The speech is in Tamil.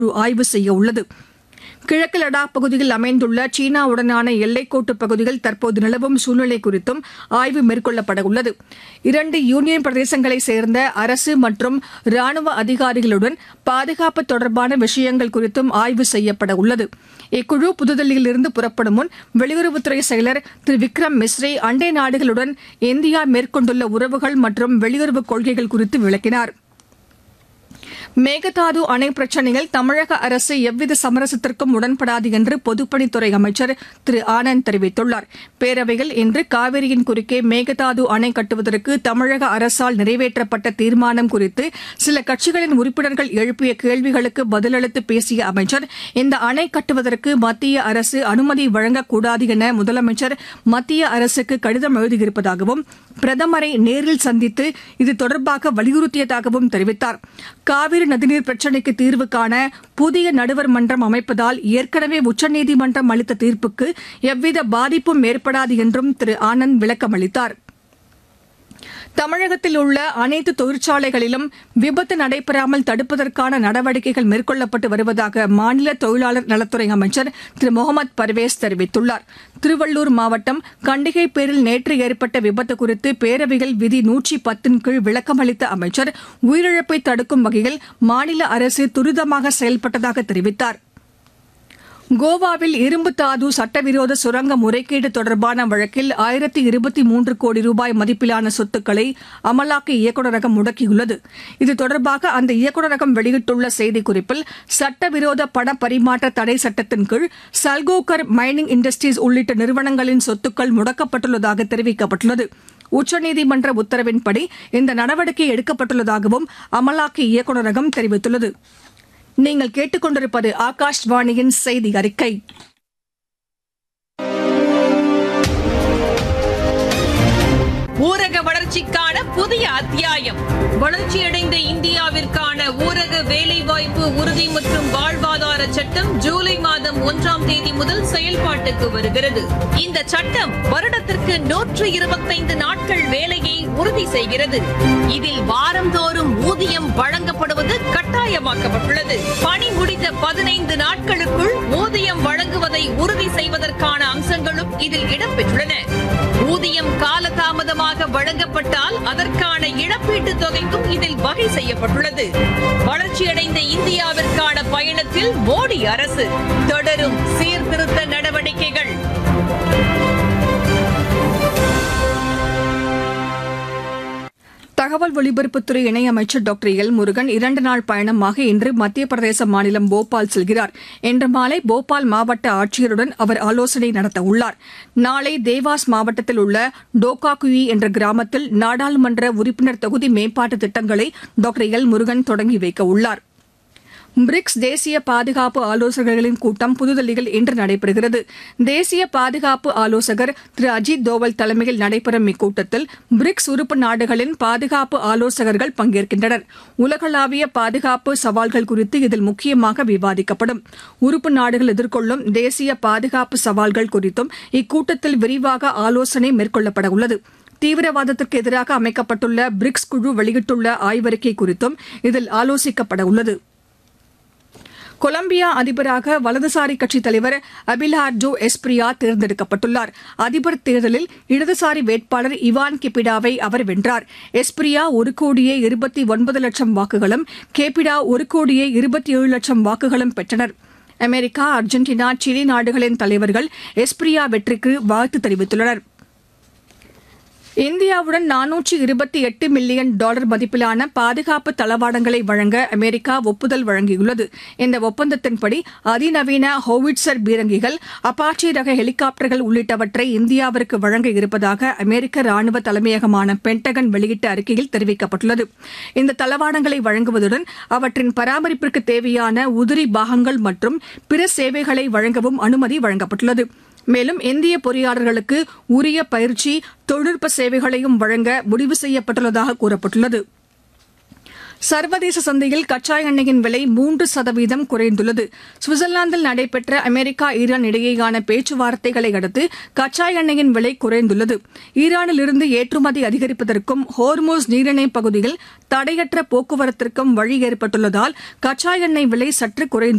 ஆய்வு செய்ய உள்ளது கிழக்கு லடாக் பகுதியில் அமைந்துள்ள சீனாவுடனான எல்லைக்கோட்டு பகுதியில் தற்போது நிலவும் சூழ்நிலை குறித்தும் ஆய்வு மேற்கொள்ளப்பட உள்ளது இரண்டு யூனியன் பிரதேசங்களைச் சேர்ந்த அரசு மற்றும் ராணுவ அதிகாரிகளுடன் பாதுகாப்பு தொடர்பான விஷயங்கள் குறித்தும் ஆய்வு செய்யப்பட உள்ளது இக்குழு புதுதில்லியிலிருந்து புறப்படும் முன் வெளியுறவுத்துறை செயலர் திரு விக்ரம் மிஸ்ரி அண்டை நாடுகளுடன் இந்தியா மேற்கொண்டுள்ள உறவுகள் மற்றும் வெளியுறவு கொள்கைகள் குறித்து விளக்கினார் மேகதாது அணை பிரச்சினையில் தமிழக அரசு எவ்வித சமரசத்திற்கும் உடன்படாது என்று பொதுப்பணித்துறை அமைச்சர் திரு ஆனந்த் தெரிவித்துள்ளார் பேரவையில் இன்று காவிரியின் குறுக்கே மேகதாது அணை கட்டுவதற்கு தமிழக அரசால் நிறைவேற்றப்பட்ட தீர்மானம் குறித்து சில கட்சிகளின் உறுப்பினர்கள் எழுப்பிய கேள்விகளுக்கு பதிலளித்து பேசிய அமைச்சர் இந்த அணை கட்டுவதற்கு மத்திய அரசு அனுமதி வழங்கக்கூடாது என முதலமைச்சர் மத்திய அரசுக்கு கடிதம் எழுதியிருப்பதாகவும் பிரதமரை நேரில் சந்தித்து இது தொடர்பாக வலியுறுத்தியதாகவும் தெரிவித்தார் காவிரி நதிநீர் பிரச்சினைக்கு தீர்வு காண புதிய நடுவர் மன்றம் அமைப்பதால் ஏற்கனவே உச்சநீதிமன்றம் அளித்த தீர்ப்புக்கு எவ்வித பாதிப்பும் ஏற்படாது என்றும் திரு ஆனந்த் விளக்கம் அளித்தார் தமிழகத்தில் உள்ள அனைத்து தொழிற்சாலைகளிலும் விபத்து நடைபெறாமல் தடுப்பதற்கான நடவடிக்கைகள் மேற்கொள்ளப்பட்டு வருவதாக மாநில தொழிலாளர் நலத்துறை அமைச்சர் திரு முகமது பர்வேஸ் தெரிவித்துள்ளார் திருவள்ளூர் மாவட்டம் கண்டிகை பேரில் நேற்று ஏற்பட்ட விபத்து குறித்து பேரவையில் விதி நூற்றி பத்தின் கீழ் விளக்கமளித்த அமைச்சர் உயிரிழப்பை தடுக்கும் வகையில் மாநில அரசு துரிதமாக செயல்பட்டதாக தெரிவித்தாா் கோவாவில் இரும்பு தாது சட்டவிரோத சுரங்க முறைகேடு தொடர்பான வழக்கில் ஆயிரத்தி இருபத்தி மூன்று கோடி ரூபாய் மதிப்பிலான சொத்துக்களை அமலாக்க இயக்குநரகம் முடக்கியுள்ளது இது தொடர்பாக அந்த இயக்குநரகம் வெளியிட்டுள்ள செய்திக்குறிப்பில் சட்டவிரோத பண பரிமாற்ற தடை சட்டத்தின் கீழ் சல்கோகர் மைனிங் இண்டஸ்ட்ரீஸ் உள்ளிட்ட நிறுவனங்களின் சொத்துக்கள் முடக்கப்பட்டுள்ளதாக தெரிவிக்கப்பட்டுள்ளது உச்சநீதிமன்ற உத்தரவின்படி இந்த நடவடிக்கை எடுக்கப்பட்டுள்ளதாகவும் அமலாக்க இயக்குநரகம் தெரிவித்துள்ளது நீங்கள் கேட்டுக்கொண்டிருப்பது ஆகாஷ்வாணியின் செய்தி அறிக்கை ஊரக வளர்ச்சிக்கான புதிய அத்தியாயம் வளர்ச்சியடைந்த இந்தியாவிற்கான ஊரக வேலைவாய்ப்பு உறுதி மற்றும் வாழ்வாதார சட்டம் ஜூலை மாதம் ஒன்றாம் தேதி முதல் செயல்பாட்டுக்கு வருகிறது இந்த சட்டம் வருடத்திற்கு நூற்று இருபத்தைந்து நாட்கள் வேலையை உறுதி செய்கிறது இதில் வாரந்தோறும் ஊதியம் வழங்கப்படுவது கட்டாயமாக்கப்பட்டுள்ளது பணி முடிந்த பதினைந்து நாட்களுக்குள் ஊதியம் வழங்குவதை உறுதி செய்வதற்கான அம்சங்களும் இதில் இடம்பெற்றுள்ளன ஊதியம் காலதாமதமாக வழங்கப்பட்டால் அதற்கான இழப்பீட்டுத் தொகைக்கும் இதில் வகை செய்யப்பட்டுள்ளது வளர்ச்சியடைந்த இந்தியாவிற்கான பயணத்தில் மோடி அரசு தொடரும் சீர்திருத்த நடவடிக்கைகள் தகவல் ஒலிபரப்புத்துறை இணையமைச்சர் டாக்டர் எல் முருகன் இரண்டு நாள் பயணமாக இன்று மத்திய பிரதேச மாநிலம் போபால் செல்கிறார் இன்று மாலை போபால் மாவட்ட ஆட்சியருடன் அவர் ஆலோசனை நடத்த உள்ளார் நாளை தேவாஸ் மாவட்டத்தில் உள்ள டோகாகுயி என்ற கிராமத்தில் நாடாளுமன்ற உறுப்பினர் தொகுதி மேம்பாட்டு திட்டங்களை டாக்டர் எல் முருகன் தொடங்கி வைக்க உள்ளார் பிரிக்ஸ் தேசிய பாதுகாப்பு ஆலோசகர்களின் கூட்டம் புதுதில்லியில் இன்று நடைபெறுகிறது தேசிய பாதுகாப்பு ஆலோசகர் திரு அஜித் தோவல் தலைமையில் நடைபெறும் இக்கூட்டத்தில் பிரிக்ஸ் உறுப்பு நாடுகளின் பாதுகாப்பு ஆலோசகர்கள் பங்கேற்கின்றனர் உலகளாவிய பாதுகாப்பு சவால்கள் குறித்து இதில் முக்கியமாக விவாதிக்கப்படும் உறுப்பு நாடுகள் எதிர்கொள்ளும் தேசிய பாதுகாப்பு சவால்கள் குறித்தும் இக்கூட்டத்தில் விரிவாக ஆலோசனை மேற்கொள்ளப்பட உள்ளது தீவிரவாதத்திற்கு எதிராக அமைக்கப்பட்டுள்ள பிரிக்ஸ் குழு வெளியிட்டுள்ள ஆய்வறிக்கை குறித்தும் இதில் ஆலோசிக்கப்பட உள்ளது கொலம்பியா அதிபராக வலதுசாரி கட்சித் தலைவர் அபிலார்டோ எஸ்பிரியா தேர்ந்தெடுக்கப்பட்டுள்ளார் அதிபர் தேர்தலில் இடதுசாரி வேட்பாளர் இவான் கெபிடாவை அவர் வென்றார் எஸ்பிரியா ஒரு கோடியே இருபத்தி ஒன்பது லட்சம் வாக்குகளும் கேபிடா ஒரு கோடியே இருபத்தி ஏழு லட்சம் வாக்குகளும் பெற்றனர் அமெரிக்கா அர்ஜென்டினா சிலி நாடுகளின் தலைவர்கள் எஸ்பிரியா வெற்றிக்கு வாழ்த்து தெரிவித்துள்ளனா் இந்தியாவுடன் நானூற்றி இருபத்தி எட்டு மில்லியன் டாலர் மதிப்பிலான பாதுகாப்பு தளவாடங்களை வழங்க அமெரிக்கா ஒப்புதல் வழங்கியுள்ளது இந்த ஒப்பந்தத்தின்படி அதிநவீன ஹோவிட்சர் பீரங்கிகள் அப்பாச்சி ரக ஹெலிகாப்டர்கள் உள்ளிட்டவற்றை இந்தியாவிற்கு வழங்க இருப்பதாக அமெரிக்க ராணுவ தலைமையகமான பென்டகன் வெளியிட்ட அறிக்கையில் தெரிவிக்கப்பட்டுள்ளது இந்த தளவாடங்களை வழங்குவதுடன் அவற்றின் பராமரிப்பிற்கு தேவையான உதிரி பாகங்கள் மற்றும் பிற சேவைகளை வழங்கவும் அனுமதி வழங்கப்பட்டுள்ளது மேலும் இந்திய பொறியாளர்களுக்கு உரிய பயிற்சி தொழில்நுட்ப சேவைகளையும் வழங்க முடிவு செய்யப்பட்டுள்ளதாக கூறப்பட்டுள்ளது சர்வதேச சந்தையில் கச்சா எண்ணெயின் விலை மூன்று சதவீதம் குறைந்துள்ளது சுவிட்சர்லாந்தில் நடைபெற்ற அமெரிக்கா ஈரான் இடையேயான பேச்சுவார்த்தைகளை அடுத்து கச்சா எண்ணெயின் விலை குறைந்துள்ளது ஈரானிலிருந்து ஏற்றுமதி அதிகரிப்பதற்கும் ஹோர்மோஸ் நீரிணை பகுதியில் தடையற்ற போக்குவரத்திற்கும் வழி ஏற்பட்டுள்ளதால் கச்சா எண்ணெய் விலை சற்று குறைந்து